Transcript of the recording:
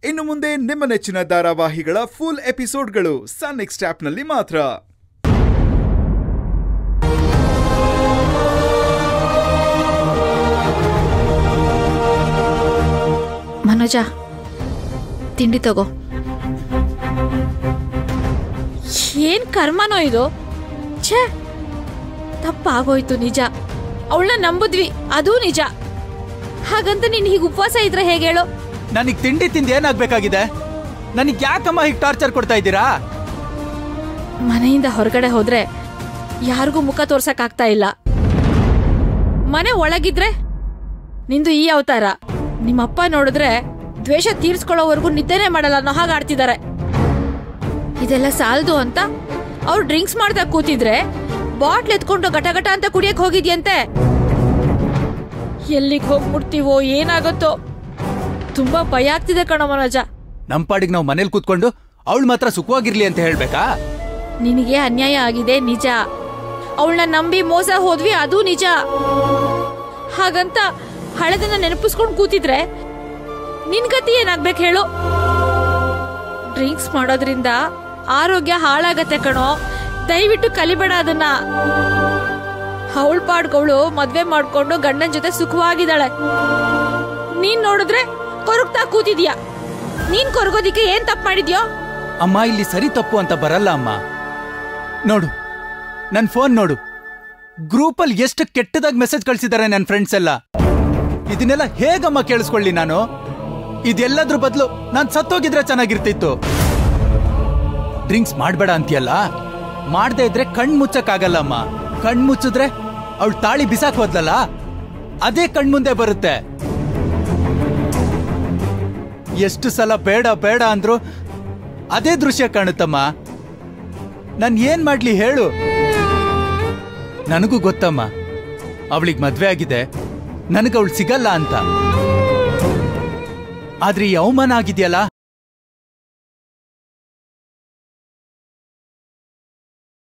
ಇನ್ನು ಮುಂದೆ ನಿಮ್ಮ ನೆಚ್ಚಿನ ಧಾರಾವಾಹಿಗಳ ಫುಲ್ ಎಪಿಸೋಡ್ಗಳು ಸನ್ ನೆಕ್ಸ್ಟ್ ಆಪ್ನಲ್ಲಿ ಮಾತ್ರ ಮನೋಜ ತಿಂಡಿ ತಗೋ ಏನ್ ಕರ್ಮನೋ ಇದು ಛೇ ತಪ್ಪಾಗೋಯ್ತು ನಿಜ ಅವಳನ್ನ ನಂಬುದ್ವಿ ಅದೂ ನಿಜ ಹಾಗಂತ ನೀನ್ ಹೀಗೆ ಉಪವಾಸ ಇದ್ರೆ ಹೇಗೆ ಹೇಳು ನನಗ್ ತಿಂಡಿ ತಿಂದು ಏನಾಗ್ಬೇಕಾಗಿದೆ ನನಗ್ ಯಾಕಮ್ಮ ಹೀಗೆ ಟಾರ್ಚರ್ ಕೊಡ್ತಾ ಇದ್ದೀರಾ ಮನೆಯಿಂದ ಹೊರಗಡೆ ಹೋದ್ರೆ ಯಾರಿಗೂ ಮುಖ ತೋರ್ಸಕ್ ಆಗ್ತಾ ಇಲ್ಲ ಮನೆ ಒಳಗಿದ್ರೆ ನಿಂದು ಈ ಅವತಾರ ನಿಮ್ಮಪ್ಪ ನೋಡಿದ್ರೆ ದ್ವೇಷ ತೀರ್ಸ್ಕೊಳ್ಳೋವರೆಗೂ ನಿದ್ದೆನೆ ಮಾಡಲ್ಲ ಅನ್ನೋ ಹಾಗೆ ಆಡ್ತಿದ್ದಾರೆ ಇದೆಲ್ಲ ಸಾಲದು ಅಂತ ಅವ್ರು ಡ್ರಿಂಕ್ಸ್ ಮಾಡ್ತಾ ಕೂತಿದ್ರೆ ಬಾಟ್ಲ್ ಎತ್ಕೊಂಡು ಗಟಗಟ ಅಂತ ಕುಡಿಯಕ್ ಹೋಗಿದ್ಯಂತೆ ಎಲ್ಲಿಗೆ ಹೋಗಿ ಮುಟ್ತೀವೋ ಏನಾಗುತ್ತೋ ತುಂಬಾ ಭಯ ಆಗ್ತಿದೆ ಕಣೋ ಮನೋಜ ನಮ್ ಪಾಡಿಗೆ ನಾವು ಮನೇಲಿ ಕೂತ್ಕೊಂಡು ಅವಳು ಮಾತ್ರ ಸುಖವಾಗಿರ್ಲಿ ಅಂತ ಹೇಳ್ಬೇಕಾ ನಿನಗೆ ಅನ್ಯಾಯ ಆಗಿದೆ ನಿಜ ಅವಳನ್ನ ನಂಬಿ ಮೋಸ ಹೋದ್ವಿ ಅದು ನಿಜ ಹಾಗಂತ ಹಳೆದನ್ನ ನೆನಪಿಸ್ಕೊಂಡು ಕೂತಿದ್ರೆ ನಿನ್ ಗತಿ ಏನಾಗ್ಬೇಕು ಹೇಳು ಡ್ರಿಂಕ್ಸ್ ಮಾಡೋದ್ರಿಂದ ಆರೋಗ್ಯ ಹಾಳಾಗತ್ತೆ ಕಣೋ ದಯವಿಟ್ಟು ಕಲಿಬೇಡ ಅದನ್ನ ಅವಳ ಪಾಡ್ಗಳು ಮದ್ವೆ ಮಾಡ್ಕೊಂಡು ಗಂಡನ ಜೊತೆ ಸುಖವಾಗಿದ್ದಾಳೆ ನೀನ್ ನೋಡಿದ್ರೆ ಕೊರಗ್ತಾ ಕೂತಿದ್ಯಾ ನೀನ್ ಕೊರಗೋದಿಕ್ಕೆ ಏನ್ ತಪ್ಪು ಮಾಡಿದ್ಯೋ ಅಮ್ಮ ಇಲ್ಲಿ ಸರಿ ತಪ್ಪು ಅಂತ ಬರಲ್ಲ ಅಮ್ಮ ನೋಡು ನನ್ ಫೋನ್ ನೋಡು ಗ್ರೂಪಲ್ಲಿ ಎಷ್ಟು ಕೆಟ್ಟದಾಗಿ ಮೆಸೇಜ್ ಕಳ್ಸಿದ್ದಾರೆ ನನ್ನ ಫ್ರೆಂಡ್ಸ್ ಎಲ್ಲ ಇದನ್ನೆಲ್ಲ ಹೇಗಮ್ಮ ಕೇಳಿಸ್ಕೊಳ್ಳಿ ನಾನು ಇದೆಲ್ಲದ್ರ ಬದಲು ನಾನ್ ಸತ್ತೋಗಿದ್ರೆ ಚೆನ್ನಾಗಿರ್ತಿತ್ತು ಡ್ರಿಂಕ್ಸ್ ಮಾಡ್ಬೇಡ ಅಂತೀಯಲ್ಲ ಮಾಡದೇ ಇದ್ರೆ ಕಣ್ ಮುಚ್ಚಕ್ಕಾಗಲ್ಲ ಅಮ್ಮ ಕಣ್ ಮುಚ್ಚಿದ್ರೆ ಅವಳು ತಾಳಿ ಬಿಸಾಕ್ ಹೋದ್ಲಲ್ಲ ಅದೇ ಕಣ್ಮುಂದೆ ಬರುತ್ತೆ ಎಷ್ಟು ಸಲ ಬೇಡ ಬೇಡ ಅಂದ್ರು ಅದೇ ದೃಶ್ಯ ಕಾಣುತ್ತಮ್ಮ ನಾನ್ ಏನ್ ಮಾಡ್ಲಿ ಹೇಳು ನನಗೂ ಗೊತ್ತಮ್ಮ ಅವಳಿಗೆ ಮದ್ವೆ ಆಗಿದೆ ನನಗವಳು ಸಿಗಲ್ಲ ಅಂತ ಆದ್ರೆ ಈ ಅವಮಾನ ಆಗಿದೆಯಲ್ಲ